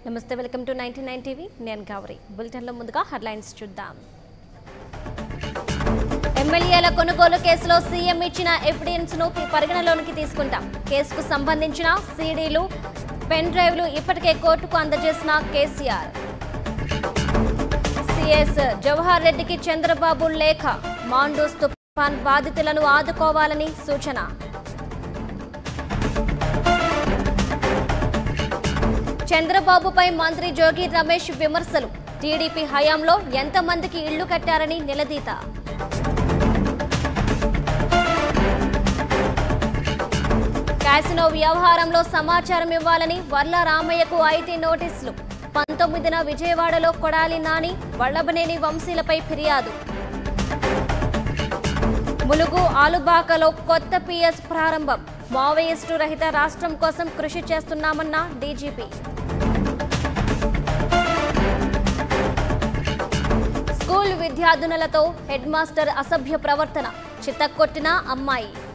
నమస్తే welcome to ninety nine TV నేను గౌరీ బులెటిన్లో ముందుగా హెడ్లైన్స్ చూద్దాం ఎమ్మెల్యేల కొనుగోలు కేసులో సీఎం ఇచ్చిన ఎవిడెన్స్ ను పరిగణలోనికి తీసుకుంటాం కేసుకు సంబంధించిన సీడీలు పెన్ డ్రైవ్లు ఇప్పటికే కోర్టుకు అందజేసిన కేసీఆర్ సిఎస్ జవహర్ రెడ్డికి చంద్రబాబు లేఖ మాండూస్ తుఫాన్ బాధితులను ఆదుకోవాలని సూచన చంద్రబాబుపై మంత్రి జోగి రమేష్ విమర్శలు టీడీపీ హయాంలో ఎంతమందికి ఇళ్లు కట్టారని నిలదీత క్యాసినో వ్యవహారంలో సమాచారం ఇవ్వాలని వర్ల రామయ్యకు ఐటీ నోటీసులు పంతొమ్మిదిన విజయవాడలో కొడాలి నాని వల్లభనేని వంశీలపై ఫిర్యాదు ములుగు ఆలుబాకలో కొత్త పిఎస్ ప్రారంభం మావోయిస్టు రహిత రాష్ట్రం కోసం కృషి చేస్తున్నామన్న డీజీపీ స్కూల్ విద్యార్థినులతో హెడ్ మాస్టర్ అసభ్య ప్రవర్తన చిత్తకొట్టిన అమ్మాయి